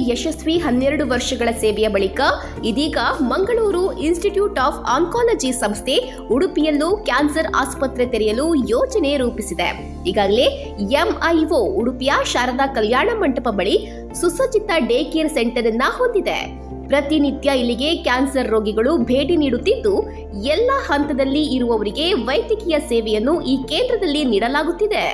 ಯಶಸ್ವಿ ಹನ್ನೆರಡು ವರ್ಷಗಳ ಸೇವೆಯ ಬಳಿಕ ಇದೀಗ ಮಂಗಳೂರು ಇನ್ಸ್ಟಿಟ್ಯೂಟ್ ಆಫ್ ಆನ್ಕಾಲಜಿ ಸಂಸ್ಥೆ ಉಡುಪಿಯಲ್ಲೂ ಕ್ಯಾನ್ಸರ್ ಆಸ್ಪತ್ರೆ ತೆರೆಯಲು ಯೋಜನೆ ರೂಪಿಸಿದೆ ಈಗಾಗಲೇ ಎಂಐಒ ಉಡುಪಿಯ ಶಾರದಾ ಕಲ್ಯಾಣ ಮಂಟಪ ಬಳಿ ಸುಸಜ್ಜಿತ ಡೇ ಕೇರ್ ಸೆಂಟರ್ ಅನ್ನ ಹೊಂದಿದೆ ಪ್ರತಿನಿತ್ಯ ಇಲ್ಲಿಗೆ ಕ್ಯಾನ್ಸರ್ ರೋಗಿಗಳು ಭೇಟಿ ನೀಡುತ್ತಿದ್ದು ಎಲ್ಲ ಹಂತದಲ್ಲಿ ಇರುವವರಿಗೆ ವೈದ್ಯಕೀಯ ಸೇವೆಯನ್ನು ಈ ಕೇಂದ್ರದಲ್ಲಿ ನೀಡಲಾಗುತ್ತಿದೆ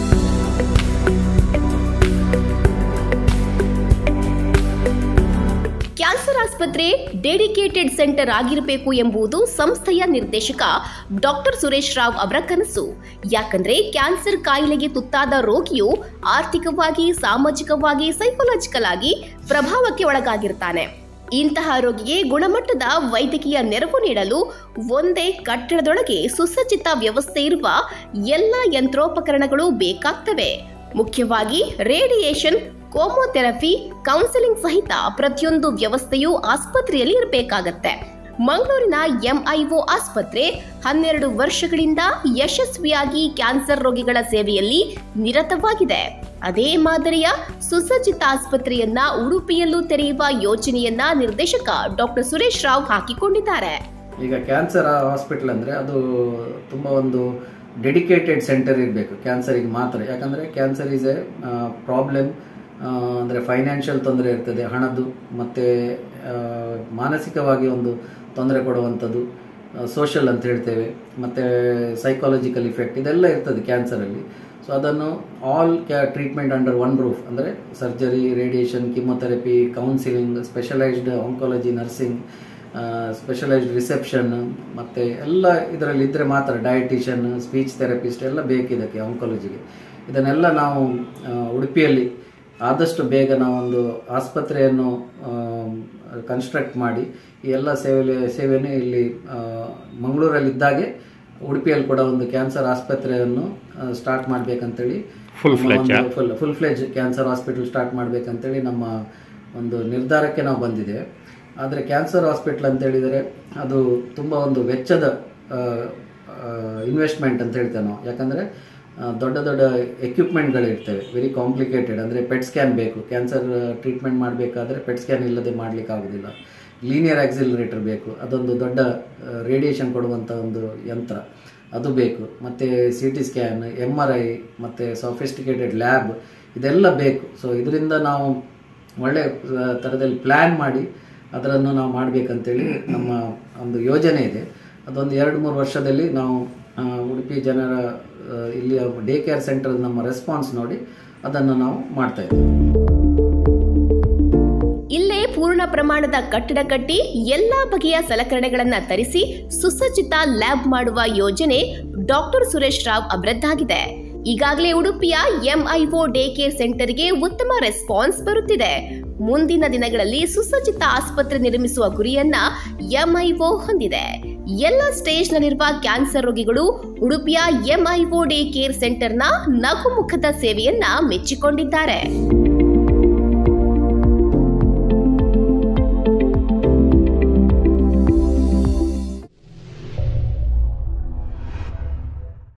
ಕ್ಯಾನ್ಸರ್ ಆಸ್ಪತ್ರೆ ಡೆಡಿಕೇಟೆಡ್ ಸೆಂಟರ್ ಆಗಿರಬೇಕು ಎಂಬುದು ಸಂಸ್ಥೆಯ ನಿರ್ದೇಶಕ ಡಾಕ್ಟರ್ ಸುರೇಶ್ ರಾವ್ ಅವರ ಕನಸು ಯಾಕಂದ್ರೆ ಕ್ಯಾನ್ಸರ್ ಕಾಯಿಲೆಗೆ ತುತ್ತಾದ ರೋಗಿಯು ಆರ್ಥಿಕವಾಗಿ ಸಾಮಾಜಿಕವಾಗಿ ಸೈಕೊಲಾಜಿಕಲ್ ಆಗಿ ಪ್ರಭಾವಕ್ಕೆ ಒಳಗಾಗಿರ್ತಾನೆ ಇಂತಹ ರೋಗಿಗೆ ಗುಣಮಟ್ಟದ ವೈದ್ಯಕೀಯ ನೆರವು ನೀಡಲು ಒಂದೇ ಕಟ್ಟಡದೊಳಗೆ ಸುಸಜ್ಜಿತ ವ್ಯವಸ್ಥೆ ಇರುವ ಎಲ್ಲ ಯಂತ್ರೋಪಕರಣಗಳು ಬೇಕಾಗ್ತವೆ ಮುಖ್ಯವಾಗಿ ರೇಡಿಯೇಷನ್ ಕೋಮೋಥೆರಪಿ ಕೌನ್ಸೆಲಿಂಗ್ ಸಹಿತ ಪ್ರತಿಯೊಂದು ವ್ಯವಸ್ಥೆಯೂ ಆಸ್ಪತ್ರೆಯಲ್ಲಿ ಇರಬೇಕಾಗತ್ತೆ ಮಂಗಳೂರಿನ ಎಂಐಒ ಆಸ್ಪತ್ರೆ ಹನ್ನೆರಡು ವರ್ಷಗಳಿಂದ ಯಶಸ್ವಿಯಾಗಿ ಕ್ಯಾನ್ಸರ್ ರೋಗಿಗಳ ಸೇವೆಯಲ್ಲಿ ನಿರತವಾಗಿದೆ ಅದೇ ಮಾದರಿಯ ಸುಸಜ್ಜಿತ ಆಸ್ಪತ್ರೆಯನ್ನ ಉಡುಪಿಯಲ್ಲೂ ತೆರೆಯುವ ಯೋಜನೆಯನ್ನ ನಿರ್ದೇಶಕ ಡಾಕ್ಟರ್ ಸುರೇಶ್ ರಾವ್ ಹಾಕಿಕೊಂಡಿದ್ದಾರೆ ಈಗ ಕ್ಯಾನ್ಸರ್ ಹಾಸ್ಪಿಟಲ್ ಅಂದರೆ ಅದು ತುಂಬ ಒಂದು ಡೆಡಿಕೇಟೆಡ್ ಸೆಂಟರ್ ಇರಬೇಕು ಕ್ಯಾನ್ಸರಿಗೆ ಮಾತ್ರ ಯಾಕಂದರೆ ಕ್ಯಾನ್ಸರ್ ಈಸ್ ಎ ಪ್ರಾಬ್ಲಮ್ ಅಂದರೆ ಫೈನಾನ್ಷಿಯಲ್ ತೊಂದರೆ ಇರ್ತದೆ ಹಣದ್ದು ಮತ್ತು ಮಾನಸಿಕವಾಗಿ ಒಂದು ತೊಂದರೆ ಕೊಡುವಂಥದ್ದು ಸೋಷಲ್ ಅಂತ ಹೇಳ್ತೇವೆ ಮತ್ತು ಸೈಕಾಲಜಿಕಲ್ ಇಫೆಕ್ಟ್ ಇದೆಲ್ಲ ಇರ್ತದೆ ಕ್ಯಾನ್ಸರಲ್ಲಿ ಸೊ ಅದನ್ನು ಆಲ್ ಕ್ಯಾ ಟ್ರೀಟ್ಮೆಂಟ್ ಅಂಡರ್ ಒನ್ ರೂಫ್ ಅಂದರೆ surgery radiation chemotherapy counselling specialised oncology nursing specialised reception ಮತ್ತು ಎಲ್ಲ ಇದರಲ್ಲಿ ಇದ್ದರೆ ಮಾತ್ರ ಡಯಟಿಷಿಯನ್ ಸ್ಪೀಚ್ ಥೆರಪಿಸ್ಟ್ ಎಲ್ಲ ಬೇಕಿದಕ್ಕೆ ಆಂಕಾಲಜಿಗೆ ಇದನ್ನೆಲ್ಲ ನಾವು ಆ, ಉಡುಪಿಯಲ್ಲಿ ಆದಷ್ಟು ಬೇಗ ನಾವೊಂದು ಆಸ್ಪತ್ರೆಯನ್ನು ಕನ್ಸ್ಟ್ರಕ್ಟ್ ಮಾಡಿ ಈ ಎಲ್ಲ ಸೇವೆ ಸೇವೆಯನ್ನು ಇಲ್ಲಿ ಆ, ಮಂಗಳೂರಲ್ಲಿದ್ದಾಗೆ ಉಡುಪಿಯಲ್ಲಿ ಕೂಡ ಒಂದು ಕ್ಯಾನ್ಸರ್ ಆಸ್ಪತ್ರೆಯನ್ನು ಸ್ಟಾರ್ಟ್ ಮಾಡಬೇಕಂತೇಳಿ Full fledged, ಆ? Full full fledged cancer hospital start ಮಾಡಬೇಕಂತೇಳಿ ನಮ್ಮ ಒಂದು ನಿರ್ಧಾರಕ್ಕೆ ನಾವು ಬಂದಿದ್ದೇವೆ ಆದರೆ ಕ್ಯಾನ್ಸರ್ ಹಾಸ್ಪಿಟಲ್ ಅಂತ ಹೇಳಿದರೆ ಅದು ತುಂಬ ಒಂದು ವೆಚ್ಚದ ಇನ್ವೆಸ್ಟ್ಮೆಂಟ್ ಅಂತ ಹೇಳ್ತೇವೆ ನಾವು ಯಾಕಂದರೆ ದೊಡ್ಡ ದೊಡ್ಡ ಎಕ್ವಿಪ್ಮೆಂಟ್ಗಳಿರ್ತವೆ ವೆರಿ ಕಾಂಪ್ಲಿಕೇಟೆಡ್ ಅಂದರೆ ಪೆಟ್ ಸ್ಕ್ಯಾನ್ ಬೇಕು ಕ್ಯಾನ್ಸರ್ ಟ್ರೀಟ್ಮೆಂಟ್ ಮಾಡಬೇಕಾದ್ರೆ ಪೆಟ್ ಸ್ಕ್ಯಾನ್ ಇಲ್ಲದೆ ಮಾಡಲಿಕ್ಕೆ ಆಗೋದಿಲ್ಲ ಲೀನಿಯರ್ ಆಕ್ಸಿಲರೇಟರ್ ಬೇಕು ಅದೊಂದು ದೊಡ್ಡ ರೇಡಿಯೇಷನ್ ಕೊಡುವಂಥ ಒಂದು ಯಂತ್ರ ಅದು ಬೇಕು ಮತ್ತು C T scan M R I ಮತ್ತು ಸೊಫಿಸ್ಟಿಕೇಟೆಡ್ ಲ್ಯಾಬ್ ಇದೆಲ್ಲ ಬೇಕು ಸೊ ಇದರಿಂದ ನಾವು ಒಳ್ಳೆ ಆ, ಥರದಲ್ಲಿ ಪ್ಲ್ಯಾನ್ ಮಾಡಿ ಅದನ್ನು ನಾವು ಮಾಡಬೇಕಂತೇಳಿ ನಮ್ಮ ಒಂದು ಯೋಜನೆ ಇದೆ ಅದೊಂದು ಎರಡು ಮೂರು ವರ್ಷದಲ್ಲಿ ನಾವು ಆ, ಉಡುಪಿ ಜನರ ಆ, ಇಲ್ಲಿಯ ಡೇ ಕೇರ್ ಸೆಂಟರ್ ನಮ್ಮ ರೆಸ್ಪಾನ್ಸ್ ನೋಡಿ ಅದನ್ನು ನಾವು ಮಾಡ್ತಾ ಇದ್ದೀವಿ ಇಲ್ಲೇ ಪೂರ್ಣ ಪ್ರಮಾಣದ ಕಟ್ಟಡ ಕಟ್ಟಿ ಎಲ್ಲಾ ಬಗೆಯ ಸಲಕರಣೆಗಳನ್ನ ತರಿಸಿ ಸುಸಜ್ಜಿತ ಲ್ಯಾಬ್ ಮಾಡುವ ಯೋಜನೆ ಡಾಕ್ಟರ್ ಸುರೇಶ್ ರಾವ್ ಅವರದ್ದಾಗಿದೆ ಈಗಾಗಲೇ ಉಡುಪಿಯ ಎಂಐಒ ಡೇ ಕೇರ್ ಸೆಂಟರ್ಗೆ ಉತ್ತಮ ರೆಸ್ಪಾನ್ಸ್ ಬರುತ್ತಿದೆ ಮುಂದಿನ ದಿನಗಳಲ್ಲಿ ಸುಸಜ್ಜಿತ ಆಸ್ಪತ್ರೆ ನಿರ್ಮಿಸುವ ಗುರಿಯನ್ನ ಎಂಐಒ ಹೊಂದಿದೆ ಎಲ್ಲ ಸ್ಟೇಜ್ನಲ್ಲಿರುವ ಕ್ಯಾನ್ಸರ್ ರೋಗಿಗಳು ಉಡುಪಿಯ ಎಂಐಒ ಡೇ ಕೇರ್ ಸೆಂಟರ್ನ ನಗುಮುಖದ ಸೇವೆಯನ್ನ ಮೆಚ್ಚಿಕೊಂಡಿದ್ದಾರೆ